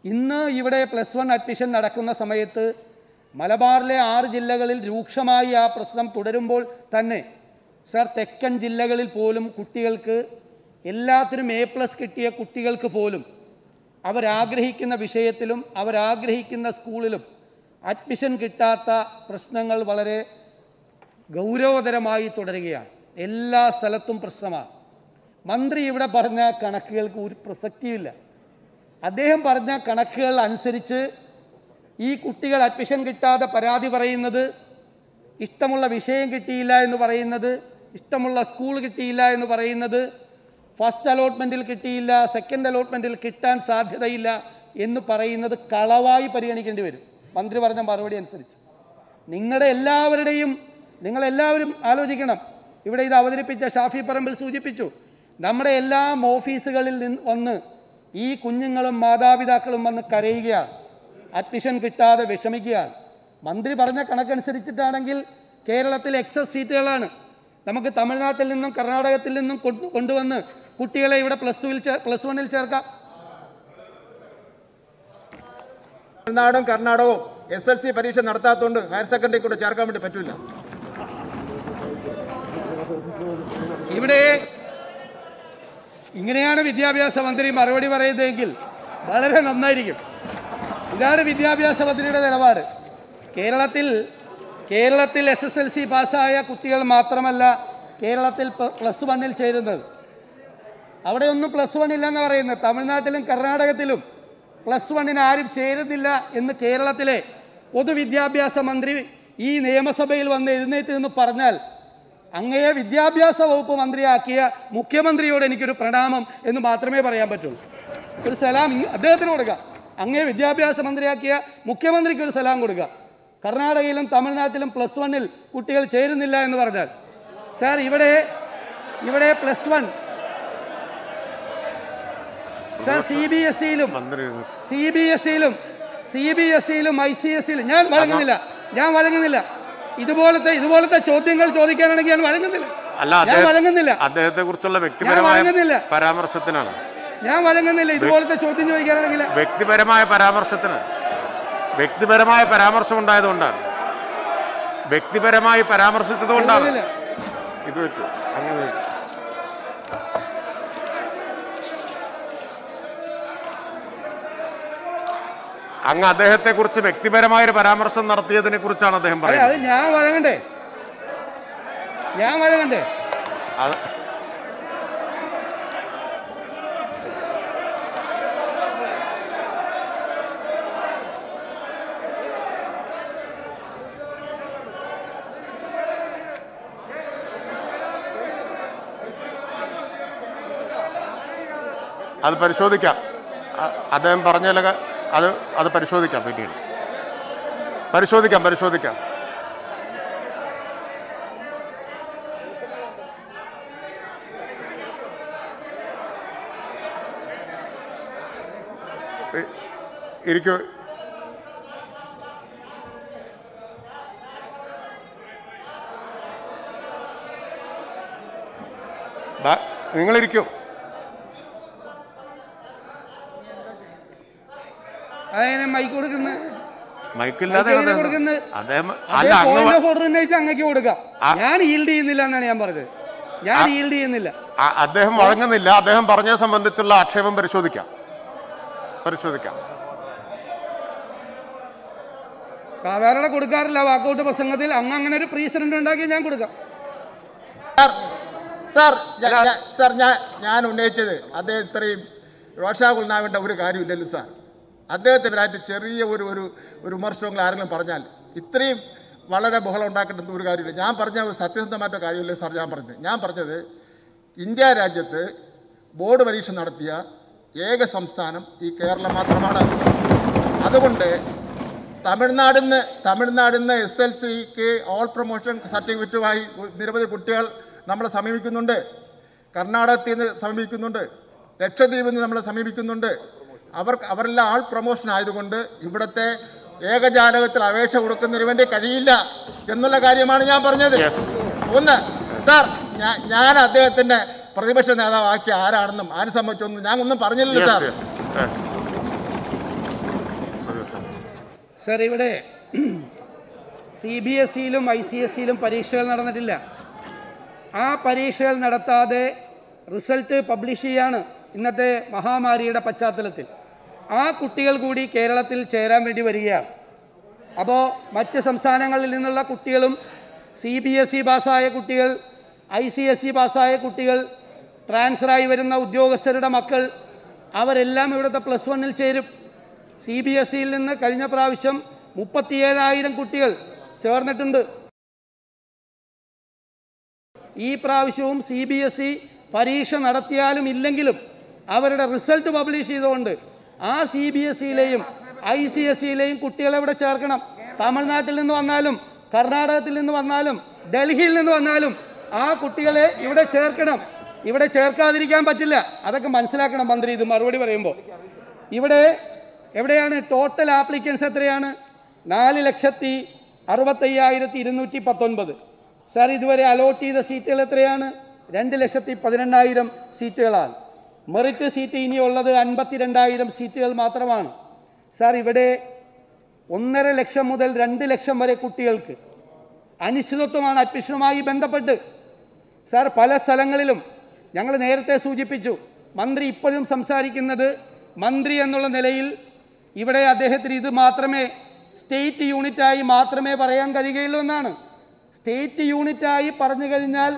ഇന്ന് ഇവിടെ plus one admission നടക്കുന്ന സമയത്ത് മലബാറിലെ ആറ് ജില്ലകളിൽ രൂക്ഷമായി ആ പ്രശ്നം തുടരുമ്പോൾ തന്നെ സർ തെക്കൻ ജില്ലകളിൽ പോലും കുട്ടികൾക്ക് എല്ലാത്തിനും എ പ്ലസ് കിട്ടിയ കുട്ടികൾക്ക് പോലും അവരാഗ്രഹിക്കുന്ന വിഷയത്തിലും അവരാഗ്രഹിക്കുന്ന സ്കൂളിലും അഡ്മിഷൻ കിട്ടാത്ത പ്രശ്നങ്ങൾ വളരെ ഗൗരവതരമായി തുടരുകയാണ് എല്ലാ സ്ഥലത്തും പ്രശ്നമാണ് മന്ത്രി ഇവിടെ പറഞ്ഞ കണക്കുകൾക്ക് ഒരു പ്രസക്തിയില്ല അദ്ദേഹം പറഞ്ഞ കണക്കുകൾ അനുസരിച്ച് ഈ കുട്ടികൾ അഡ്മിഷൻ കിട്ടാതെ പരാതി പറയുന്നത് ഇഷ്ടമുള്ള വിഷയം കിട്ടിയില്ല എന്ന് പറയുന്നത് ഇഷ്ടമുള്ള സ്കൂൾ കിട്ടിയില്ല എന്ന് പറയുന്നത് ഫസ്റ്റ് അലോട്ട്മെൻറ്റിൽ കിട്ടിയില്ല സെക്കൻഡ് അലോട്ട്മെൻറ്റിൽ കിട്ടാൻ സാധ്യതയില്ല എന്ന് പറയുന്നത് കളവായി പരിഗണിക്കേണ്ടി വരും മന്ത്രി പറഞ്ഞ മറുപടി അനുസരിച്ച് നിങ്ങളുടെ എല്ലാവരുടെയും നിങ്ങളെല്ലാവരും ആലോചിക്കണം ഇവിടെ ഇത് അവതരിപ്പിച്ച ഷാഫി പറമ്പിൽ സൂചിപ്പിച്ചു നമ്മുടെ എല്ലാ ഓഫീസുകളിൽ നിന്ന് വന്ന് ഈ കുഞ്ഞുങ്ങളും മാതാപിതാക്കളും വന്ന് കരയുകയാണ് അഡ്മിഷൻ കിട്ടാതെ വിഷമിക്കുകയാണ് മന്ത്രി പറഞ്ഞ കണക്കനുസരിച്ചിട്ടാണെങ്കിൽ കേരളത്തിൽ എക്സസ് സീറ്റുകളാണ് നമുക്ക് തമിഴ്നാട്ടിൽ നിന്നും കർണാടകത്തിൽ നിന്നും കൊണ്ടു- കൊണ്ടുവന്ന് കുട്ടികളെ ഇവിടെ പ്ലസ് ടുവിൽ പ്ലസ് വണ്ണിൽ ചേർക്കാം തമിഴ്നാടും കർണാടകവും എസ് എൽ സി പരീക്ഷ നടത്താത്തതുകൊണ്ട് ഹയർ സെക്കൻഡറി കൂടെ ചേർക്കാൻ വേണ്ടി പറ്റില്ല ഇവിടെ ഇങ്ങനെയാണ് വിദ്യാഭ്യാസ മന്ത്രി മറുപടി പറയുന്നതെങ്കിൽ വളരെ നന്നായിരിക്കും ഇതാണ് വിദ്യാഭ്യാസ മന്ത്രിയുടെ നിലപാട് കേരളത്തിൽ കേരളത്തിൽ എസ് എസ് എൽ സി പാസ്സായ കുട്ടികൾ മാത്രമല്ല കേരളത്തിൽ പ- പ്ലസ് വണ്ണിൽ ചേരുന്നത് അവിടെ ഒന്നും പ്ലസ് വൺ ഇല്ലെന്ന് പറയുന്നത് തമിഴ്നാട്ടിലും കർണാടകത്തിലും പ്ലസ് വണ്ണിന് ആരും ചേരുന്നില്ല എന്ന് കേരളത്തിലെ പൊതുവിദ്യാഭ്യാസ മന്ത്രി ഈ നിയമസഭയിൽ വന്ന് എഴുന്നേറ്റ് നിന്ന് പറഞ്ഞാൽ അങ്ങയെ വിദ്യാഭ്യാസ വകുപ്പ് മന്ത്രിയാക്കിയ മുഖ്യമന്ത്രിയോട് എനിക്കൊരു പ്രണാമം എന്ന് മാത്രമേ പറയാൻ പറ്റുള്ളൂ ഒരു സലാം ഇ- അദ്ദേഹത്തിന് കൊടുക്കുക അങ്ങേ വിദ്യാഭ്യാസ മന്ത്രിയാക്കിയ മുഖ്യമന്ത്രിക്ക് ഒരു സലാം കൊടുക്കുക കർണാടകയിലും തമിഴ്നാട്ടിലും പ്ലസ് വണ്ണിൽ കുട്ടികൾ ചേരുന്നില്ല എന്ന് പറഞ്ഞാൽ സാർ ഇവിടെ ഇവിടെ plus one sir C B S സിയിലും സി ബി എസ് സിയിലും സി ബി എസ് സിയിലും ഐ സി എസ് സിയിലും ഞാൻ വഴങ്ങുന്നില്ല ഞാൻ വഴങ്ങുന്നില്ല ഇതുപോലത്തെ ഇതുപോലത്തെ ചോദ്യങ്ങൾ ചോദിക്കാനാണെങ്കിൽ ഞാൻ വഴങ്ങുന്നില്ല അല്ല ഞാൻ അദ്ദേഹം വഴങ്ങുന്നില്ല അദ്ദേഹത്തെ കുറിച്ചുള്ള ഞാൻ വ്യക്തിപരമായ വഴങ്ങുന്നില്ല പരാമർശത്തിനാണ് ഞാൻ വഴങ്ങുന്നില്ല ഇതുപോലത്തെ ചോദ്യം ചോദിക്കാനാണെങ്കിൽ വ്യക്തിപരമായ പരാമർശത്തിന് വ്യക്തിപരമായ പരാമർശം ഉണ്ടായതുകൊണ്ടാണ് വ്യക്തിപരമായി പരാമർശിച്ചതുകൊണ്ടാണ് വഴങ്ങുന്നില്ല. ഇത് വെച്ചു അങ്ങനെ വെച്ചു. അങ്ങ് അദ്ദേഹത്തെ കുറിച്ച് വ്യക്തിപരമായ ഒരു പരാമർശം നടത്തിയതിനെ കുറിച്ചാണ് അദ്ദേഹം അതെ അത് പറയുന്നത് ഞാൻ വഴങ്ങണ്ടേ ഞാൻ വഴങ്ങണ്ടേ അത് അത് പരിശോധിക്കാം അ- അദ്ദേഹം പറഞ്ഞതിലൊക്കെ അത് അത് പരിശോധിക്കാം പിന്നീട് പരിശോധിക്കാം പരിശോധിക്കാം ഇ- ഇരിക്കൂ ദാ, നിങ്ങളിരിക്കൂ അതെങ്ങനെ മൈക്ക് കൊടുക്കുന്നത് മൈക്കില്ലാതെ മൈക്ക് എങ്ങനെ അദ്ദേഹം- കൊടുക്കുന്നത്? അദ്ദേഹം അതേ അല്ല അങ്ങ് പോയിന്റ് വ- ഓഫ് ഓർഡർ ഉന്നയിച്ച് അങ്ങക്ക് കൊടുക്കാം ആ. ഞാൻ ഈൽഡ് ചെയ്യുന്നില്ല എന്നാണ് ഞാൻ പറഞ്ഞത് ഞാൻ ഈൽഡ് ചെയ്യുന്നില്ല അ- അദ്ദേഹം വഴങ്ങുന്നില്ല അദ്ദേഹം പറഞ്ഞത് സംബന്ധിച്ചുള്ള ആക്ഷേപം പരിശോധിക്കാം പരിശോധിക്കാം സാധാരണ കൊടുക്കാറില്ല വാക്കൗട്ട് പ്രസംഗത്തിൽ അങ്ങ് അങ്ങനെ ഒരു പ്രീസിഡന്റ് ഉണ്ടാക്കി ഞാൻ കൊടുക്കാം സാർ സാർ ഞാ- ഞാ- സാർ ഞാൻ ഞാൻ ഉന്നയിച്ചത് അദ്ദേഹം ഇത്രയും രോഷാകുലനാവേണ്ട ഒരു കാര്യമില്ലല്ലോ സാർ അദ്ദേഹത്തിനെതിരായിട്ട് ചെറിയ ഒരു ഒരു ഒരു വിമർശനങ്ങൾ ആരെങ്കിലും പറഞ്ഞാൽ ഇത്രയും വളരെ ബഹളം ഉണ്ടാക്കേണ്ട ഒരു കാര്യമില്ല ഞാൻ പറഞ്ഞ ഒരു സത്യസന്ധമായിട്ട കാര്യമില്ല സാർ ഞാൻ പറഞ്ഞത് ഞാൻ പറഞ്ഞത് ഇന്ത്യ രാജ്യത്ത് ബോർഡ് പരീക്ഷ നടത്തിയ ഏക സംസ്ഥാനം ഈ കേരളം മാത്രമാണ് അതുകൊണ്ട് തമിഴ്നാടിൽ നിന്ന് തമിഴ്നാടിൽ നിന്ന് എസ് എൽ സിക്ക് ഓൾ പ്രൊമോഷൻ സർട്ടിഫിക്കറ്റുമായി നിരവധി കുട്ടികൾ നമ്മളെ സമീപിക്കുന്നുണ്ട് കർണാടകത്തിൽ നിന്ന് സമീപിക്കുന്നുണ്ട് ലക്ഷദ്വീപിൽ നിന്ന് നമ്മളെ സമീപിക്കുന്നുണ്ട് അവർ അവരെല്ലാം ആൾ പ്രൊമോഷൻ ആയതുകൊണ്ട് ഇവിടുത്തെ ഏകജാലകത്തിൽ അപേക്ഷ കൊടുക്കുന്നതിന് വേണ്ടി കഴിയില്ല എന്നുള്ള കാര്യമാണ് ഞാൻ പറഞ്ഞത് Yes. ഒന്ന് സാർ ഞാൻ ഞാൻ അദ്ദേഹത്തിന്റെ പ്രതിപക്ഷ നേതാവാക്കിയ ആരാണെന്നും ആരെ സംബന്ധിച്ചൊന്നും ഞാൻ ഒന്നും പറഞ്ഞില്ലല്ലോ Yes, സാർ yes. ഏ. സർ ഇവിടെ സി ബി എസ് സിയിലും ഐ സി എസ് സിയിലും പരീക്ഷകൾ നടന്നിട്ടില്ല ആ പരീക്ഷകൾ നടത്താതെ റിസൾട്ട് പബ്ലിഷ് ചെയ്യാണ് ഇന്നത്തെ മഹാമാരിയുടെ പശ്ചാത്തലത്തിൽ ആ കുട്ടികൾ കൂടി കേരളത്തിൽ ചേരാൻ വേണ്ടി വരികയാണ് അപ്പോൾ മറ്റ് സംസ്ഥാനങ്ങളിൽ നിന്നുള്ള കുട്ടികളും സി ബി എസ് ഇ പാസ്സായ കുട്ടികൾ ഐ സി എസ് ഇ പാസ്സായ കുട്ടികൾ ട്രാൻസ്ഫറായി വരുന്ന ഉദ്യോഗസ്ഥരുടെ മക്കൾ അവരെല്ലാം ഇവിടുത്തെ പ്ലസ് വണ്ണിൽ ചേരും സി ബി എസ് ഇയിൽ നിന്ന് കഴിഞ്ഞ പ്രാവശ്യം മുപ്പത്തിയേഴായിരം കുട്ടികൾ ചേർന്നിട്ടുണ്ട് ഈ പ്രാവശ്യവും സി ബി എസ് ഇ പരീക്ഷ നടത്തിയാലും ഇല്ലെങ്കിലും അവരുടെ റിസൾട്ട് പബ്ലിഷ് ചെയ്തുകൊണ്ട് ആ സി ബി എസ് ഇയിലെയും ഐ സി എസ് സിയിലെയും കുട്ടികളെ ഇവിടെ ചേർക്കണം തമിഴ്നാട്ടിൽ നിന്ന് വന്നാലും കർണാടകത്തിൽ നിന്ന് വന്നാലും ഡൽഹിയിൽ നിന്ന് വന്നാലും ആ കുട്ടികളെ ഇവിടെ ചേർക്കണം ഇവിടെ ചേർക്കാതിരിക്കാൻ പറ്റില്ല അതൊക്കെ മനസ്സിലാക്കണം മന്ത്രി ഇത് മറുപടി പറയുമ്പോൾ ഇവിടെ എവിടെയാണ് ടോട്ടൽ ആപ്ലിക്കൻസ് എത്രയാണ് നാല് ലക്ഷത്തി അറുപത്തയ്യായിരത്തി ഇരുന്നൂറ്റി പത്തൊൻപത് സാർ ഇതുവരെ അലോട്ട് ചെയ്ത സീറ്റുകൾ എത്രയാണ് രണ്ട് ലക്ഷത്തി പതിനെണ്ണായിരം സീറ്റുകളാണ് മെറിറ്റ് സീറ്റ് ഇനിയുള്ളത് അൻപത്തിരണ്ടായിരം സീറ്റുകൾ മാത്രമാണ് സാർ ഇവിടെ ഒന്നര ലക്ഷം മുതൽ രണ്ട് ലക്ഷം വരെ കുട്ടികൾക്ക് അനിശ്ചിതത്വമാണ് അഡ്മിഷനുമായി ബന്ധപ്പെട്ട് സാർ പല സ്ഥലങ്ങളിലും ഞങ്ങൾ നേരത്തെ സൂചിപ്പിച്ചു മന്ത്രി ഇപ്പോഴും സംസാരിക്കുന്നത് മന്ത്രി എന്നുള്ള നിലയിൽ ഇവിടെ അദ്ദേഹത്തിന് ഇത് മാത്രമേ സ്റ്റേറ്റ് യൂണിറ്റായി മാത്രമേ പറയാൻ കഴിയുകയുള്ളൂ എന്നാണ് സ്റ്റേറ്റ് യൂണിറ്റായി പറഞ്ഞു കഴിഞ്ഞാൽ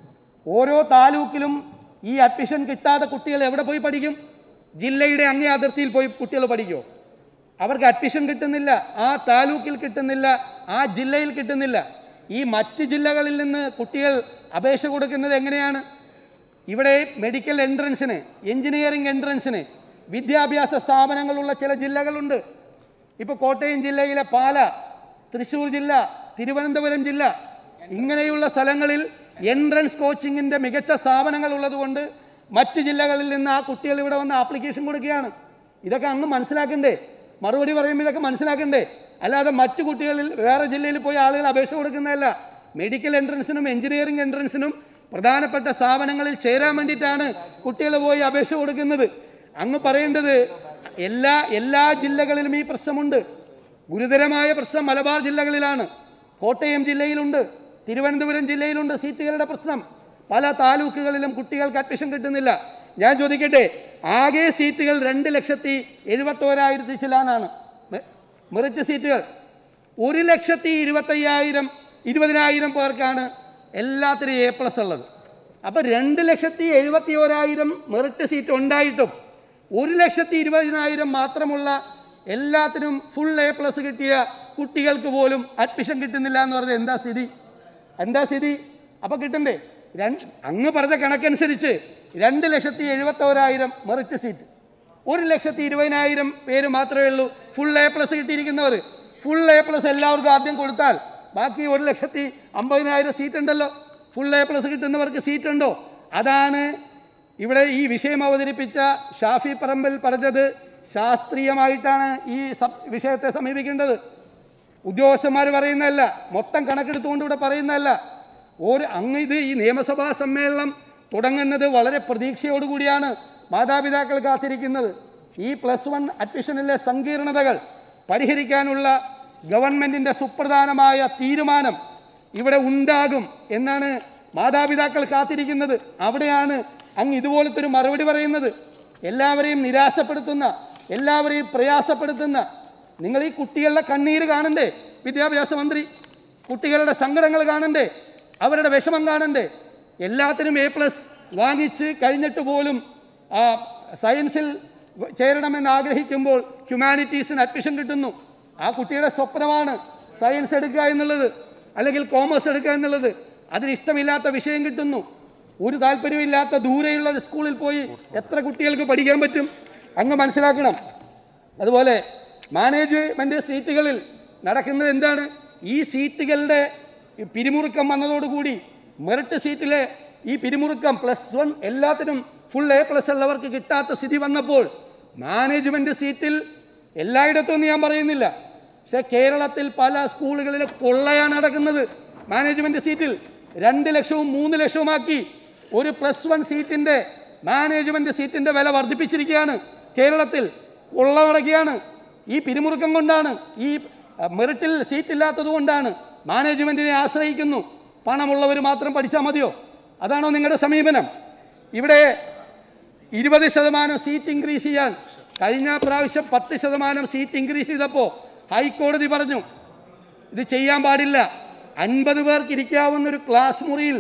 ഓരോ താലൂക്കിലും ഈ അഡ്മിഷൻ കിട്ടാത്ത കുട്ടികൾ എവിടെ പോയി പഠിക്കും ജില്ലയുടെ അങ്ങേ അതിർത്തിയിൽ പോയി കുട്ടികൾ പഠിക്കുമോ അവർക്ക് അഡ്മിഷൻ കിട്ടുന്നില്ല ആ താലൂക്കിൽ കിട്ടുന്നില്ല ആ ജില്ലയിൽ കിട്ടുന്നില്ല ഈ മറ്റ് ജില്ലകളിൽ നിന്ന് കുട്ടികൾ അപേക്ഷ കൊടുക്കുന്നത് എങ്ങനെയാണ് ഇവിടെ മെഡിക്കൽ എൻട്രൻസിന് എഞ്ചിനീയറിംഗ് എൻട്രൻസിന് വിദ്യാഭ്യാസ സ്ഥാപനങ്ങളുള്ള ചില ജില്ലകളുണ്ട് ഇപ്പോൾ കോട്ടയം ജില്ലയിലെ പാല തൃശ്ശൂർ ജില്ല തിരുവനന്തപുരം ജില്ല ഇങ്ങനെയുള്ള സ്ഥലങ്ങളിൽ എൻട്രൻസ് കോച്ചിങ്ങിൻ്റെ മികച്ച സ്ഥാപനങ്ങൾ ഉള്ളതുകൊണ്ട് മറ്റ് ജില്ലകളിൽ നിന്ന് ആ കുട്ടികൾ ഇവിടെ വന്ന് ആപ്ലിക്കേഷൻ കൊടുക്കുകയാണ് ഇതൊക്കെ അങ്ങ് മനസ്സിലാക്കണ്ടേ മറുപടി പറയുമ്പോൾ ഇതൊക്കെ മനസ്സിലാക്കണ്ടേ അല്ലാതെ മറ്റു കുട്ടികളിൽ വേറെ ജില്ലയിൽ പോയി ആളുകൾ അപേക്ഷ കൊടുക്കുന്നതല്ല മെഡിക്കൽ എൻട്രൻസിനും എഞ്ചിനീയറിംഗ് എൻട്രൻസിനും പ്രധാനപ്പെട്ട സ്ഥാപനങ്ങളിൽ ചേരാൻ വേണ്ടിയിട്ടാണ് കുട്ടികൾ പോയി അപേക്ഷ കൊടുക്കുന്നത് അങ്ങ് പറയേണ്ടത് എല്ലാ എല്ലാ ജില്ലകളിലും ഈ പ്രശ്നമുണ്ട് ഗുരുതരമായ പ്രശ്നം മലബാർ ജില്ലകളിലാണ് കോട്ടയം ജില്ലയിലുണ്ട് തിരുവനന്തപുരം ജില്ലയിലുണ്ട് സീറ്റുകളുടെ പ്രശ്നം പല താലൂക്കുകളിലും കുട്ടികൾക്ക് അഡ്മിഷൻ കിട്ടുന്നില്ല ഞാൻ ചോദിക്കട്ടെ ആകെ സീറ്റുകൾ രണ്ട് ലക്ഷത്തി എഴുപത്തോരായിരത്തി ചിലാനാണ് മെ- മെറിറ്റ് സീറ്റുകൾ ഒരു ലക്ഷത്തി ഇരുപത്തയ്യായിരം ഇരുപതിനായിരം പേർക്കാണ് എല്ലാത്തിനും എ പ്ലസ് ഉള്ളത് അപ്പം രണ്ട് ലക്ഷത്തി എഴുപത്തി ഓരായിരം മെറിറ്റ് സീറ്റ് ഉണ്ടായിട്ടും ഒരു ലക്ഷത്തി ഇരുപതിനായിരം മാത്രമുള്ള എല്ലാത്തിനും ഫുൾ എ പ്ലസ് കിട്ടിയ കുട്ടികൾക്ക് പോലും അഡ്മിഷൻ കിട്ടുന്നില്ല എന്ന് പറഞ്ഞാൽ എന്താ സ്ഥിതി എന്താ സ്ഥിതി അപ്പൊ കിട്ടണ്ടേ രണ്ട് അങ്ങ് പറഞ്ഞ കണക്കനുസരിച്ച് രണ്ട് ലക്ഷത്തി എഴുപത്തോരായിരം മെറിറ്റ് സീറ്റ് ഒരു ലക്ഷത്തി ഇരുപതിനായിരം പേര് മാത്രമേ ഉള്ളൂ ഫുൾ എ പ്ലസ് കിട്ടിയിരിക്കുന്നവർ ഫുൾ എ പ്ലസ് എല്ലാവർക്കും ആദ്യം കൊടുത്താൽ ബാക്കി ഒരു ലക്ഷത്തി അമ്പതിനായിരം സീറ്റ് ഉണ്ടല്ലോ ഫുൾ എ പ്ലസ് കിട്ടുന്നവർക്ക് സീറ്റ് ഉണ്ടോ അതാണ് ഇവിടെ ഈ വിഷയം അവതരിപ്പിച്ച ഷാഫി പറമ്പിൽ പറഞ്ഞത് ശാസ്ത്രീയമായിട്ടാണ് ഈ സബ് വിഷയത്തെ സമീപിക്കേണ്ടത് ഉദ്യോഗസ്ഥന്മാർ പറയുന്നതല്ല മൊത്തം കണക്കെടുത്തുകൊണ്ട് ഇവിടെ പറയുന്നതല്ല ഒരു അങ്ങ് ഇത് ഈ നിയമസഭാ സമ്മേളനം തുടങ്ങുന്നത് വളരെ പ്രതീക്ഷയോടുകൂടിയാണ് മാതാപിതാക്കൾ കാത്തിരിക്കുന്നത് ഈ പ്ലസ് വൺ അഡ്മിഷനിലെ സങ്കീർണതകൾ പരിഹരിക്കാനുള്ള ഗവൺമെന്റിന്റെ സുപ്രധാനമായ തീരുമാനം ഇവിടെ ഉണ്ടാകും എന്നാണ് മാതാപിതാക്കൾ കാത്തിരിക്കുന്നത് അവിടെയാണ് അങ്ങ് ഇതുപോലത്തെ ഒരു മറുപടി പറയുന്നത് എല്ലാവരെയും നിരാശപ്പെടുത്തുന്ന എല്ലാവരെയും പ്രയാസപ്പെടുത്തുന്ന നിങ്ങൾ ഈ കുട്ടികളുടെ കണ്ണീര് കാണണ്ടേ വിദ്യാഭ്യാസ മന്ത്രി കുട്ടികളുടെ സങ്കടങ്ങൾ കാണണ്ടേ അവരുടെ വിഷമം കാണണ്ടേ എല്ലാത്തിനും എ പ്ലസ് വാങ്ങിച്ച് കഴിഞ്ഞിട്ട് പോലും ആ സയൻസിൽ ചേരണമെന്ന് ആഗ്രഹിക്കുമ്പോൾ ഹ്യൂമാനിറ്റീസിന് അഡ്മിഷൻ കിട്ടുന്നു ആ കുട്ടിയുടെ സ്വപ്നമാണ് സയൻസ് എടുക്കുക എന്നുള്ളത് അല്ലെങ്കിൽ കോമേഴ്സ് എടുക്കുക എന്നുള്ളത് അതിന് ഇഷ്ടമില്ലാത്ത വിഷയം കിട്ടുന്നു ഒരു താല്പര്യമില്ലാത്ത ദൂരെയുള്ള ഒരു സ്കൂളിൽ പോയി എത്ര കുട്ടികൾക്ക് പഠിക്കാൻ പറ്റും അങ്ങ് മനസ്സിലാക്കണം അതുപോലെ മാനേജ്മെന്റ് സീറ്റുകളിൽ നടക്കുന്നത് എന്താണ് ഈ സീറ്റുകളുടെ ഈ പിരിമുറുക്കം വന്നതോടുകൂടി മെറിറ്റ് സീറ്റിലെ ഈ പിരിമുറുക്കം പ്ലസ് വൺ എല്ലാത്തിനും ഫുൾ എ പ്ലസ് ഉള്ളവർക്ക് കിട്ടാത്ത സ്ഥിതി വന്നപ്പോൾ മാനേജ്മെന്റ് സീറ്റിൽ എല്ലായിടത്തും ഒന്നും ഞാൻ പറയുന്നില്ല പക്ഷെ കേരളത്തിൽ പല സ്കൂളുകളിലെ കൊള്ളയാണ് നടക്കുന്നത് മാനേജ്മെന്റ് സീറ്റിൽ രണ്ട് ലക്ഷവും മൂന്ന് ലക്ഷവുമാക്കി ഒരു പ്ലസ് വൺ സീറ്റിന്റെ മാനേജ്മെന്റ് സീറ്റിന്റെ വില വർദ്ധിപ്പിച്ചിരിക്കുകയാണ് കേരളത്തിൽ കൊള്ള നടക്കുകയാണ് ഈ പിരിമുറുക്കം കൊണ്ടാണ് ഈ ആ, മെറിറ്റിൽ സീറ്റ് ഇല്ലാത്തത് കൊണ്ടാണ് മാനേജ്മെന്റിനെ ആശ്രയിക്കുന്നു പണമുള്ളവർ മാത്രം പഠിച്ചാൽ മതിയോ അതാണോ നിങ്ങളുടെ സമീപനം ഇവിടെ ഇരുപത് ശതമാനം സീറ്റ് ഇൻക്രീസ് ചെയ്യാൻ കഴിഞ്ഞ പ്രാവശ്യം പത്ത് ശതമാനം സീറ്റ് ഇൻക്രീസ് ചെയ്തപ്പോൾ ഹൈക്കോടതി പറഞ്ഞു ഇത് ചെയ്യാൻ പാടില്ല അൻപത് പേർക്ക് ഇരിക്കാവുന്ന ഒരു ക്ലാസ് മുറിയിൽ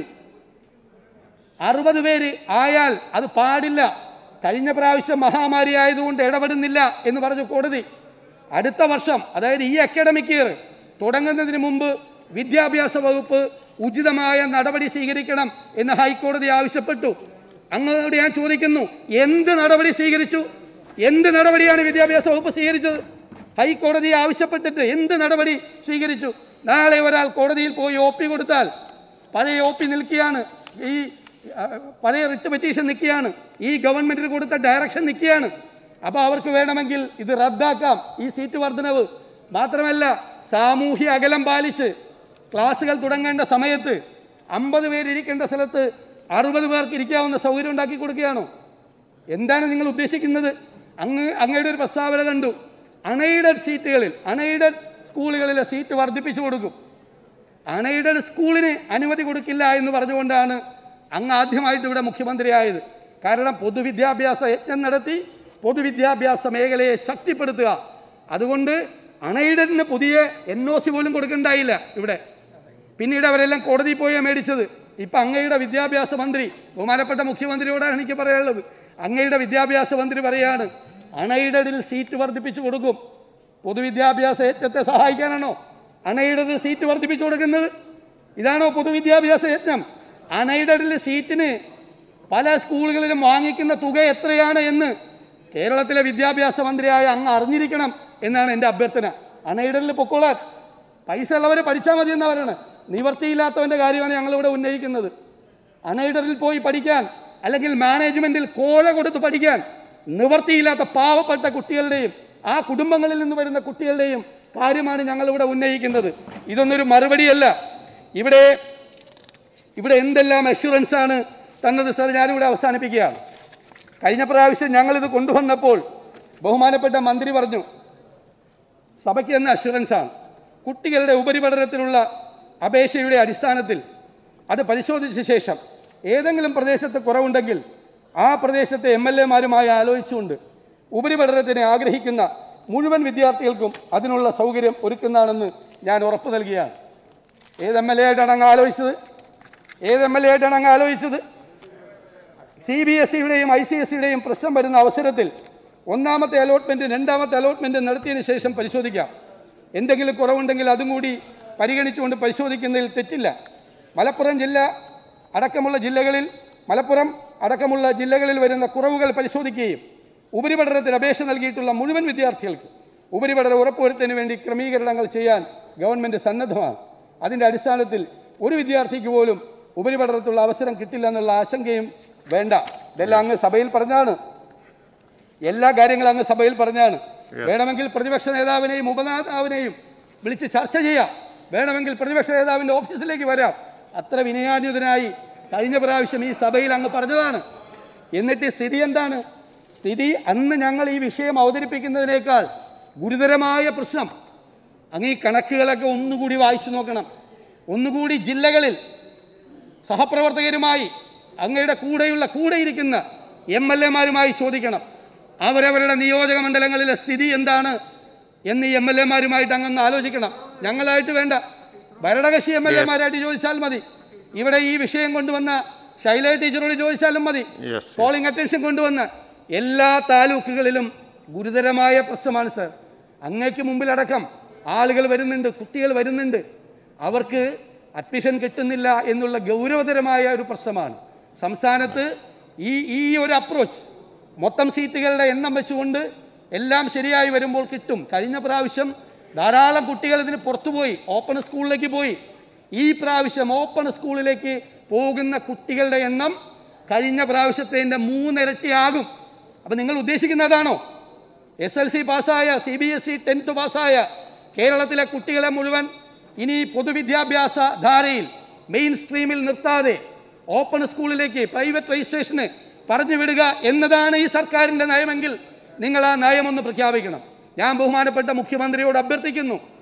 അറുപത് പേര് ആയാൽ അത് പാടില്ല കഴിഞ്ഞ പ്രാവശ്യം മഹാമാരി ആയതുകൊണ്ട് ഇടപെടുന്നില്ല എന്ന് പറഞ്ഞു കോടതി അടുത്ത വർഷം അതായത് ഈ അക്കാഡമിക് ഇയർ തുടങ്ങുന്നതിന് മുമ്പ് വിദ്യാഭ്യാസ വകുപ്പ് ഉചിതമായ നടപടി സ്വീകരിക്കണം എന്ന് ഹൈക്കോടതി ആവശ്യപ്പെട്ടു അങ്ങോട്ട് ഞാൻ ചോദിക്കുന്നു എന്ത് നടപടി സ്വീകരിച്ചു എന്ത് നടപടിയാണ് വിദ്യാഭ്യാസ വകുപ്പ് സ്വീകരിച്ചത് ഹൈക്കോടതി ആവശ്യപ്പെട്ടിട്ട് എന്ത് നടപടി സ്വീകരിച്ചു നാളെ ഒരാൾ കോടതിയിൽ പോയി ഒ പി കൊടുത്താൽ പഴയ ഒ പി നിൽക്കുകയാണ് ഈ ആ, പഴയ റിട്ട് പെറ്റീഷൻ നിൽക്കുകയാണ് ഈ ഗവൺമെന്റിന് കൊടുത്ത ഡയറക്ഷൻ നിൽക്കുകയാണ് അപ്പോൾ അവർക്ക് വേണമെങ്കിൽ ഇത് റദ്ദാക്കാം ഈ സീറ്റ് വർധനവ് മാത്രമല്ല സാമൂഹ്യ അകലം പാലിച്ച് ക്ലാസ്സുകൾ തുടങ്ങേണ്ട സമയത്ത് അമ്പത് പേര് ഇരിക്കേണ്ട സ്ഥലത്ത് അറുപത് പേർക്ക് ഇരിക്കാവുന്ന സൗകര്യം ഉണ്ടാക്കി കൊടുക്കുകയാണോ എന്താണ് നിങ്ങൾ ഉദ്ദേശിക്കുന്നത് അങ്ങ് അങ്ങയുടെ ഒരു പ്രസ്താവന കണ്ടു അൺഎയ്ഡഡ് സീറ്റുകളിൽ അൺഎയ്ഡഡ് സ്കൂളുകളിലെ സീറ്റ് വർദ്ധിപ്പിച്ചു കൊടുക്കും അൺഎയ്ഡഡ് സ്കൂളിന് അനുമതി കൊടുക്കില്ല എന്ന് പറഞ്ഞുകൊണ്ടാണ് അങ്ങ് ആദ്യമായിട്ട് ഇവിടെ മുഖ്യമന്ത്രിയായത് കാരണം പൊതുവിദ്യാഭ്യാസ യജ്ഞം നടത്തി പൊതുവിദ്യാഭ്യാസ മേഖലയെ ശക്തിപ്പെടുത്തുക അതുകൊണ്ട് അണൈഡഡിന് പുതിയ എൻ ഒ സി പോലും കൊടുക്കണ്ടായില്ല ഇവിടെ പിന്നീട് അവരെല്ലാം കോടതിയിൽ പോയാണ് മേടിച്ചത് ഇപ്പം അങ്ങയുടെ വിദ്യാഭ്യാസ മന്ത്രി ബഹുമാനപ്പെട്ട മുഖ്യമന്ത്രിയോടാണ് എനിക്ക് പറയാനുള്ളത് അങ്ങയുടെ വിദ്യാഭ്യാസ മന്ത്രി പറയാണ് അണൈഡഡിൽ സീറ്റ് വർദ്ധിപ്പിച്ചു കൊടുക്കും പൊതുവിദ്യാഭ്യാസ യജ്ഞത്തെ സഹായിക്കാനാണോ അണൈഡഡിൽ സീറ്റ് വർദ്ധിപ്പിച്ചു കൊടുക്കുന്നത് ഇതാണോ പൊതുവിദ്യാഭ്യാസ യജ്ഞം അണൈഡഡിൽ സീറ്റിന് പല സ്കൂളുകളിലും വാങ്ങിക്കുന്ന തുക എത്രയാണ് എന്ന് കേരളത്തിലെ വിദ്യാഭ്യാസ മന്ത്രിയായ അങ്ങ് അറിഞ്ഞിരിക്കണം എന്നാണ് എൻ്റെ അഭ്യർത്ഥന അണൈഡലിൽ പൊക്കോളാൻ പൈസ ഉള്ളവർ പഠിച്ചാൽ മതി എന്നാ പറയണത് നിവർത്തിയില്ലാത്തവൻ്റെ കാര്യമാണ് ഞങ്ങളിവിടെ ഉന്നയിക്കുന്നത് അണൈഡറിൽ പോയി പഠിക്കാൻ അല്ലെങ്കിൽ മാനേജ്മെന്റിൽ കോഴ കൊടുത്ത് പഠിക്കാൻ നിവർത്തിയില്ലാത്ത പാവപ്പെട്ട കുട്ടികളുടെയും ആ കുടുംബങ്ങളിൽ നിന്ന് വരുന്ന കുട്ടികളുടെയും കാര്യമാണ് ഞങ്ങളിവിടെ ഉന്നയിക്കുന്നത് ഇതൊന്നൊരു മറുപടിയല്ല ഇവിടെ ഇവിടെ എന്തെല്ലാം അഷുറൻസ് ആണ് തന്നത് സാർ ഞാനിവിടെ അവസാനിപ്പിക്കുകയാണ് കഴിഞ്ഞ പ്രാവശ്യം ഞങ്ങളിത് കൊണ്ടുവന്നപ്പോൾ ബഹുമാനപ്പെട്ട മന്ത്രി പറഞ്ഞു സഭയ്ക്ക് എന്ന അഷുറൻസ് ആണ് കുട്ടികളുടെ ഉപരിപഠനത്തിനുള്ള അപേക്ഷയുടെ അടിസ്ഥാനത്തിൽ അത് പരിശോധിച്ച ശേഷം ഏതെങ്കിലും പ്രദേശത്ത് കുറവുണ്ടെങ്കിൽ ആ പ്രദേശത്തെ എം എൽ എമാരുമായി ആലോചിച്ചുകൊണ്ട് ഉപരിപഠനത്തിന് ആഗ്രഹിക്കുന്ന മുഴുവൻ വിദ്യാർത്ഥികൾക്കും അതിനുള്ള സൗകര്യം ഒരുക്കുന്നതാണെന്ന് ഞാൻ ഉറപ്പ് നൽകിയാണ് ഏത് എം എൽ എ ആയിട്ടാണ് അങ്ങ് ആലോചിച്ചത് ഏത് എം എൽ എ ആയിട്ടാണ് അങ്ങ് ആലോചിച്ചത് സി ബി എസ് സിയുടെയും ഐ സി എസ് സിയുടെയും പ്രശ്നം വരുന്ന അവസരത്തിൽ ഒന്നാമത്തെ അലോട്ട്മെന്റ് രണ്ടാമത്തെ അലോട്ട്മെന്റ് നടത്തിയതിന് ശേഷം പരിശോധിക്കാം എന്തെങ്കിലും കുറവുണ്ടെങ്കിൽ അതും കൂടി പരിഗണിച്ചുകൊണ്ട് പരിശോധിക്കുന്നതിൽ തെറ്റില്ല മലപ്പുറം ജില്ല അടക്കമുള്ള ജില്ലകളിൽ മലപ്പുറം അടക്കമുള്ള ജില്ലകളിൽ വരുന്ന കുറവുകൾ പരിശോധിക്കുകയും ഉപരിപഠനത്തിന് അപേക്ഷ നൽകിയിട്ടുള്ള മുഴുവൻ വിദ്യാർത്ഥികൾക്ക് ഉപരിപഠനം ഉറപ്പുവരുത്തുന്നതിന് വേണ്ടി ക്രമീകരണങ്ങൾ ചെയ്യാൻ ഗവൺമെന്റ് സന്നദ്ധമാണ് അതിന്റെ അടിസ്ഥാനത്തിൽ ഒരു വിദ്യാർത്ഥിക്ക് പോലും ഉപരിപഠനത്തിലുള്ള അവസരം കിട്ടില്ല എന്നുള്ള ആശങ്കയും വേണ്ട ഇതെല്ലാം അങ്ങ് സഭയിൽ പറഞ്ഞാണ് എല്ലാ കാര്യങ്ങളും അങ്ങ് സഭയിൽ പറഞ്ഞാണ് വേണമെങ്കിൽ പ്രതിപക്ഷ നേതാവിനെയും ഉപനേതാവിനെയും വിളിച്ച് ചർച്ച ചെയ്യാം വേണമെങ്കിൽ പ്രതിപക്ഷ നേതാവിന്റെ ഓഫീസിലേക്ക് വരാം അത്ര വിനയാന്യുതനായി കഴിഞ്ഞ പ്രാവശ്യം ഈ സഭയിൽ അങ്ങ് പറഞ്ഞതാണ് എന്നിട്ട് സ്ഥിതി എന്താണ് സ്ഥിതി അന്ന് ഞങ്ങൾ ഈ വിഷയം അവതരിപ്പിക്കുന്നതിനേക്കാൾ ഗുരുതരമായ പ്രശ്നം അങ്ങ് ഈ കണക്കുകളൊക്കെ ഒന്നുകൂടി വായിച്ചു നോക്കണം ഒന്നുകൂടി ജില്ലകളിൽ സഹപ്രവർത്തകരുമായി അങ്ങയുടെ കൂടെയുള്ള കൂടെ ഇരിക്കുന്ന എം എൽ എമാരുമായി ചോദിക്കണം അവരവരുടെ നിയോജക മണ്ഡലങ്ങളിലെ സ്ഥിതി എന്താണ് എന്ന് ഈ എം എൽ എമാരുമായിട്ട് അങ്ങൊന്ന് ആലോചിക്കണം ഞങ്ങളായിട്ട് വേണ്ട ഭരണകക്ഷി എം എൽ എമാരായിട്ട് ചോദിച്ചാൽ മതി ഇവിടെ ഈ വിഷയം കൊണ്ടുവന്ന ശൈല ടീച്ചറോട് ചോദിച്ചാലും മതി Yes, yes. കോളിംഗ് അറ്റൻഷൻ കൊണ്ടുവന്ന എല്ലാ താലൂക്കുകളിലും ഗുരുതരമായ പ്രശ്നമാണ് സർ അങ്ങേക്ക് മുമ്പിലടക്കം ആളുകൾ വരുന്നുണ്ട് കുട്ടികൾ വരുന്നുണ്ട് അവർക്ക് അഡ്മിഷൻ കിട്ടുന്നില്ല എന്നുള്ള ഗൗരവതരമായ ഒരു പ്രശ്നമാണ് സംസ്ഥാനത്ത് ഈ ഈ ഒരു അപ്രോച്ച് മൊത്തം സീറ്റുകളുടെ എണ്ണം വെച്ചുകൊണ്ട് എല്ലാം ശരിയായി വരുമ്പോൾ കിട്ടും കഴിഞ്ഞ പ്രാവശ്യം ധാരാളം കുട്ടികൾ ഇതിന് പുറത്തുപോയി ഓപ്പൺ സ്കൂളിലേക്ക് പോയി ഈ പ്രാവശ്യം ഓപ്പൺ സ്കൂളിലേക്ക് പോകുന്ന കുട്ടികളുടെ എണ്ണം കഴിഞ്ഞ പ്രാവശ്യത്തിൻ്റെ മൂന്നിരട്ടിയാകും അപ്പം നിങ്ങൾ ഉദ്ദേശിക്കുന്നതാണോ എസ് എൽ സി പാസ്സായ C B S E tenth പാസ്സായ കേരളത്തിലെ കുട്ടികളെ മുഴുവൻ ഇനി പൊതുവിദ്യാഭ്യാസ ധാരയിൽ മെയിൻ സ്ട്രീമിൽ നിർത്താതെ ഓപ്പൺ സ്കൂളിലേക്ക് പ്രൈവറ്റ് രജിസ്ട്രേഷന് പറഞ്ഞു വിടുക എന്നതാണ് ഈ സർക്കാരിൻ്റെ നയമെങ്കിൽ നിങ്ങൾ ആ നയമൊന്ന് പ്രഖ്യാപിക്കണം ഞാൻ ബഹുമാനപ്പെട്ട മുഖ്യമന്ത്രിയോട് അഭ്യർത്ഥിക്കുന്നു